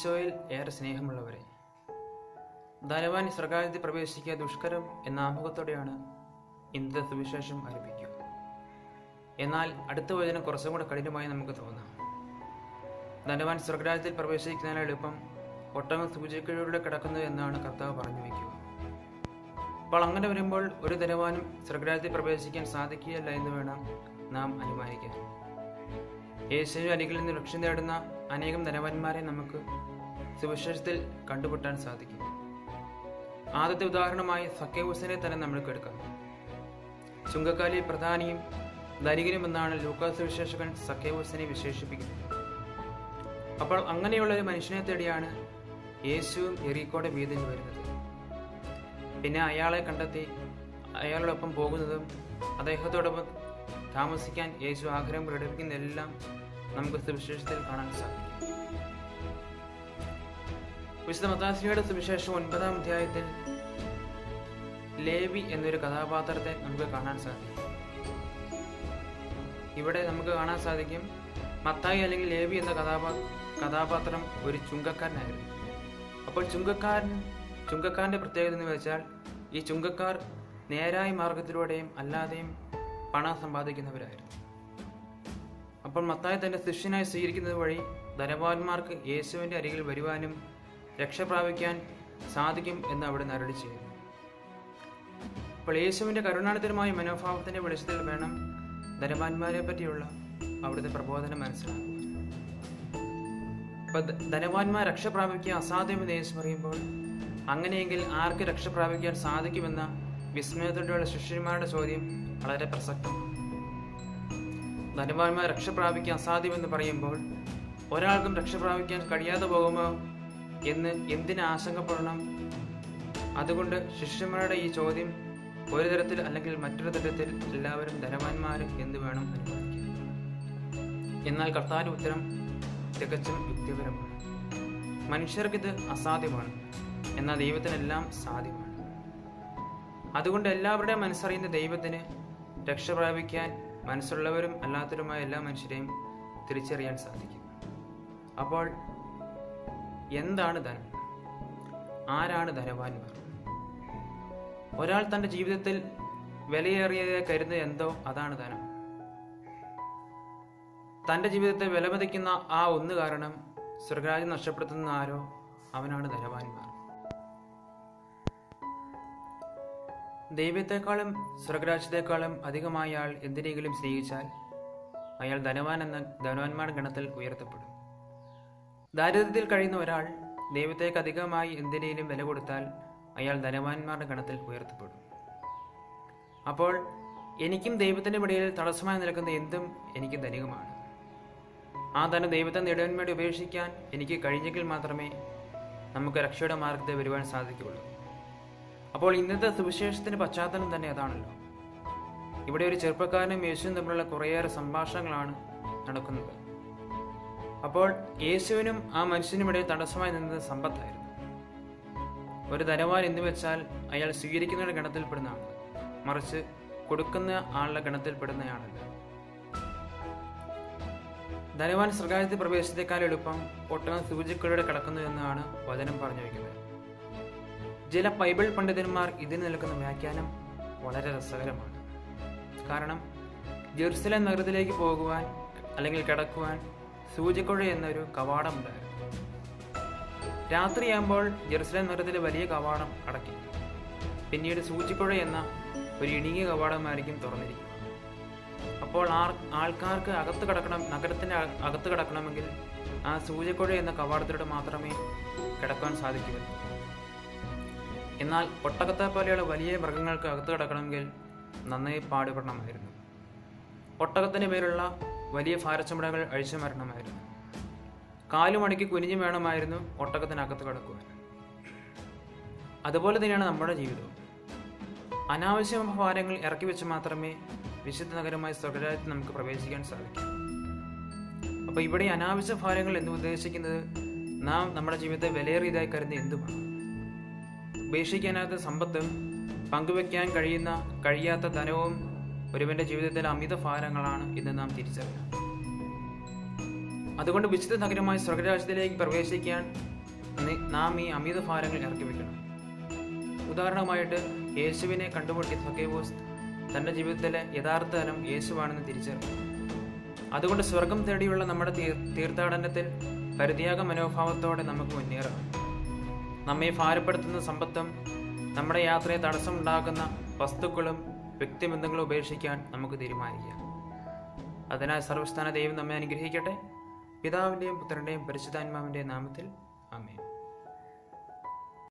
ഈശോയിൽ ഏറെ സ്നേഹമുള്ളവരെ ധനവാൻ സ്വർഗായത്തിൽ പ്രവേശിക്കുക ദുഷ്കരം എന്ന ആമുഖത്തോടെയാണ് ഇന്നത്തെ സുവിശേഷം ആരംഭിക്കുക എന്നാൽ അടുത്ത വചനം കുറച്ചും കൂടെ കഠിനമായി നമുക്ക് തോന്നാം ധനവാൻ സ്വർഗരാജ്യത്തിൽ പ്രവേശിക്കുന്നതിന് എളുപ്പം ഒട്ടകം സൂചിക്കഴിലൂടെ കിടക്കുന്നത് എന്നാണ് കർത്താവ് പറഞ്ഞു വയ്ക്കുക അപ്പോൾ അങ്ങനെ വരുമ്പോൾ ഒരു ധനവാനും സ്വർഗരാജ്യത്തിൽ പ്രവേശിക്കാൻ സാധിക്കുകയില്ല എന്ന് വേണം നാം അനുമാനിക്കാൻ യേശുവിന്റെ അരികിൽ നിന്ന് രക്ഷ നേടുന്ന അനേകം ധനവാന്മാരെ നമുക്ക് സുവിശേഷത്തിൽ കണ്ടുപെട്ടാൻ സാധിക്കും ആദ്യത്തെ ഉദാഹരണമായി സക്കേവൂസിനെ തന്നെ നമ്മൾക്ക് എടുക്കാം ചുങ്കക്കാലി പ്രധാനിയും ധനികനും എന്നാണ് ലൂക്കാസ് സുവിശേഷകൻ സക്കേവൂസിനെ വിശേഷിപ്പിക്കുന്നത് അപ്പോൾ അങ്ങനെയുള്ള ഒരു മനുഷ്യനെ തേടിയാണ് യേശുവും എറീക്കോടെ വീതിൽ വരുന്നത് പിന്നെ അയാളെ കണ്ടെത്തി അയാളോടൊപ്പം പോകുന്നതും അദ്ദേഹത്തോടൊപ്പം താമസിക്കാൻ യേശു ആഗ്രഹം പ്രകടിപ്പിക്കുന്നതെല്ലാം നമുക്ക് സുവിശേഷത്തിൽ കാണാൻ സാധിക്കും വിശുദ്ധ മത്താസിയുടെ സുവിശേഷം ഒൻപതാം അധ്യായത്തിൽ ലേവി എന്നൊരു കഥാപാത്രത്തെ നമുക്ക് കാണാൻ സാധിക്കും ഇവിടെ നമുക്ക് കാണാൻ സാധിക്കും മത്തായി അല്ലെങ്കിൽ ലേവി എന്ന കഥാപാ കഥാപാത്രം ഒരു ചുങ്കക്കാരനായിരുന്നു അപ്പോൾ ചുങ്കക്കാരൻ ചുങ്കക്കാരന്റെ പ്രത്യേകത എന്ന് വെച്ചാൽ ഈ ചുങ്കക്കാർ നേരായ മാർഗത്തിലൂടെയും അല്ലാതെയും പണം സമ്പാദിക്കുന്നവരായിരുന്നു അപ്പോൾ മത്തായി തന്റെ ശിഷ്യനായി സ്വീകരിക്കുന്നത് വഴി ധനവാന്മാർക്ക് യേശുവിന്റെ അരികിൽ വരുവാനും രക്ഷ പ്രാപിക്കാൻ സാധിക്കും എന്ന് അവിടെ നരടി ചെയ്യുന്നു അപ്പോൾ യേശുവിന്റെ കരുണാണിതരമായ മനോഭാവത്തിന്റെ വെളിച്ചത്തിൽ വേണം ധനവാന്മാരെ പറ്റിയുള്ള അവിടുത്തെ പ്രബോധനം മനസ്സിലാക്കുക അപ്പൊ ധ- ധനവാന്മാർ രക്ഷ പ്രാപിക്കുക അസാധ്യമെന്ന് യേശു പറയുമ്പോൾ അങ്ങനെയെങ്കിൽ ആർക്ക് രക്ഷ പ്രാപിക്കാൻ സാധിക്കുമെന്ന വിസ്മയത്തോടെയുള്ള ശിഷ്യന്മാരുടെ ചോദ്യം വളരെ പ്രസക്തമാണ് ധനവാന്മാർ രക്ഷ പ്രാപിക്കാൻ അസാധ്യമെന്ന് പറയുമ്പോൾ ഒരാൾക്കും രക്ഷ പ്രാപിക്കാൻ കഴിയാതെ പോകുമോ എന്ന് എന്തിന് ആശങ്കപ്പെടണം അതുകൊണ്ട് ശിഷ്യന്മാരുടെ ഈ ചോദ്യം ഒരു തരത്തിൽ അല്ലെങ്കിൽ മറ്റൊരു തരത്തിൽ എല്ലാവരും ധനവാന്മാർ എന്ന് വേണം അനുമാനിക്കാൻ എന്നാൽ കർത്താവിന്റെ ഉത്തരം തികച്ചും യുക്തിപരമാണ് മനുഷ്യർക്കിത് അസാധ്യമാണ് എന്നാൽ ദൈവത്തിനെല്ലാം സാധ്യമാണ് അതുകൊണ്ട് എല്ലാവരുടെയും മനസ്സറിയുന്ന ദൈവത്തിന് രക്ഷ പ്രാപിക്കാൻ മനസ്സുള്ളവരും അല്ലാത്തവരുമായ എല്ലാ മനുഷ്യരെയും തിരിച്ചറിയാൻ സാധിക്കും അപ്പോൾ എന്താണ് ധനം ആരാണ് ധനവാന്മാർ ഒരാൾ തന്റെ ജീവിതത്തിൽ വിലയേറിയതായി കരുതുന്നത് എന്തോ അതാണ് ധനം തന്റെ ജീവിതത്തെ വിലമതിക്കുന്ന ആ ഒന്ന് കാരണം സ്വർഗരാജ്യം നഷ്ടപ്പെടുത്തുന്ന ആരോ അവനാണ് ധനവാന്മാർ ദൈവത്തെക്കാളും സ്വർഗരാജ്യത്തെക്കാളും അധികമായ ആൾ എന്തിനെങ്കിലും സ്നേഹിച്ചാൽ അയാൾ ധനവാൻ എന്ന ധനവാന്മാരുടെ ഗണത്തിൽ ഉയർത്തപ്പെടും ദാരിദ്ര്യത്തിൽ കഴിയുന്ന ഒരാൾ ദൈവത്തേക്ക് അധികമായി എന്തിനേലും വില കൊടുത്താൽ അയാൾ ധനവാന്മാരുടെ ഗണത്തിൽ ഉയർത്തപ്പെടും അപ്പോൾ എനിക്കും ദൈവത്തിന്റെ ഇടയിൽ തടസ്സമായി നിൽക്കുന്ന എന്തും എനിക്ക് ധനികമാണ് ആ ധനം ദൈവത്തെ നേടാൻ വേണ്ടി ഉപേക്ഷിക്കാൻ എനിക്ക് കഴിഞ്ഞെങ്കിൽ മാത്രമേ നമുക്ക് രക്ഷയുടെ മാർഗത്തെ വരുവാൻ സാധിക്കുകയുള്ളൂ അപ്പോൾ ഇന്നത്തെ സുവിശേഷത്തിന്റെ പശ്ചാത്തലം തന്നെ അതാണല്ലോ ഇവിടെ ഒരു ചെറുപ്പക്കാരനും യേശുവും തമ്മിലുള്ള കുറേയേറെ സംഭാഷണങ്ങളാണ് നടക്കുന്നത് അപ്പോൾ യേശുവിനും ആ മനുഷ്യനും ഇടയിൽ തടസ്സമായി നിന്നത് സമ്പത്തായിരുന്നു ഒരു ധനവാൻ എന്ന് വെച്ചാൽ അയാൾ സ്വീകരിക്കുന്നവരുടെ ഗണത്തിൽപ്പെടുന്നതാണ് മറിച്ച് കൊടുക്കുന്ന ആളുടെ ഗണത്തിൽപ്പെടുന്നയാളല്ല ധനവാൻ സർഗായത്തിൽ പ്രവേശത്തേക്കാൾ എളുപ്പം ഒട്ടകം സൂചിക്കളിലൂടെ കിടക്കുന്നു എന്നാണ് വചനം പറഞ്ഞു വയ്ക്കുന്നത് ചില ബൈബിൾ പണ്ഡിതന്മാർ ഇതിന് നിൽക്കുന്ന വ്യാഖ്യാനം വളരെ രസകരമാണ് കാരണം ജെറുസലേം നഗരത്തിലേക്ക് പോകുവാൻ അല്ലെങ്കിൽ കിടക്കുവാൻ സൂചിക്കുഴ എന്നൊരു കവാടമുണ്ടായിരുന്നു രാത്രിയാകുമ്പോൾ ജെറുസലേം നഗരത്തിലെ വലിയ കവാടം അടക്കി പിന്നീട് സൂചിക്കുഴ എന്ന ഒരു ഇടുങ്ങിയ കവാടമായിരിക്കും തുറന്നിരിക്കുക അപ്പോൾ ആർ ആൾക്കാർക്ക് അകത്ത് കിടക്കണം നഗരത്തിന്റെ അക- അകത്ത് കിടക്കണമെങ്കിൽ ആ സൂചിക്കുഴ എന്ന കവാടത്തിലൂടെ മാത്രമേ കിടക്കാൻ സാധിക്കുകയുള്ളൂ എന്നാൽ ഒട്ടകത്തെ പോലെയുള്ള വലിയ മൃഗങ്ങൾക്ക് അകത്ത് കിടക്കണമെങ്കിൽ നന്നായി പാടുപെടണമായിരുന്നു ഒട്ടകത്തിന് മേലുള്ള വലിയ ഭാരച്ചമടകൾ അഴിച്ചു മരണമായിരുന്നു കാലുമടക്കി കുനിഞ്ഞു വേണമായിരുന്നു ഒട്ടകത്തിനകത്ത് കിടക്കുവാൻ അതുപോലെ തന്നെയാണ് നമ്മുടെ ജീവിതവും അനാവശ്യ ഭാരങ്ങൾ ഇറക്കി വെച്ച് മാത്രമേ വിശുദ്ധ നഗരമായ സ്വർഗരാജ്യത്തിൽ നമുക്ക് പ്രവേശിക്കാൻ സാധിക്കൂ അപ്പൊ ഇവിടെ അനാവശ്യ ഭാരങ്ങൾ എന്ന് ഉദ്ദേശിക്കുന്നത് നാം നമ്മുടെ ജീവിതത്തെ വിലയേറിയതായി കരുതുന്ന എന്തുമാണ് ഉപേക്ഷിക്കാനാത്ത സമ്പത്തും പങ്കുവെക്കാൻ കഴിയുന്ന കഴിയാത്ത ധനവും ഒരുവന്റെ ജീവിതത്തിലെ അമിത ഭാരങ്ങളാണ് എന്ന് നാം തിരിച്ചറിയണം അതുകൊണ്ട് വിശുദ്ധ നഗരമായ സ്വർഗരാജ്യത്തിലേക്ക് പ്രവേശിക്കാൻ നി- നാം ഈ അമിത ഭാരങ്ങൾ ഇറക്കി വെക്കണം ഉദാഹരണമായിട്ട് യേശുവിനെ കണ്ടുമുട്ടിയ സക്കേബോസ് തൻ്റെ ജീവിതത്തിലെ യഥാർത്ഥ തലം യേശുവാണെന്ന് തിരിച്ചറിഞ്ഞു അതുകൊണ്ട് സ്വർഗം തേടിയുള്ള നമ്മുടെ തീർ- തീർത്ഥാടനത്തിൽ പരിത്യാഗ മനോഭാവത്തോടെ നമുക്ക് മുന്നേറാം നമ്മെ ഭാരപ്പെടുത്തുന്ന സമ്പത്തും നമ്മുടെ യാത്രയെ തടസ്സമുണ്ടാക്കുന്ന വസ്തുക്കളും വ്യക്തിബന്ധങ്ങളും ഉപേക്ഷിക്കാൻ നമുക്ക് തീരുമാനിക്കാം അതിനാൽ സർവസ്ഥാന ദൈവം നമ്മെ അനുഗ്രഹിക്കട്ടെ പിതാവിൻ്റെയും പുത്രൻ്റെയും പരിശുദ്ധാത്മാവിൻ്റെയും നാമത്തിൽ ആമേൻ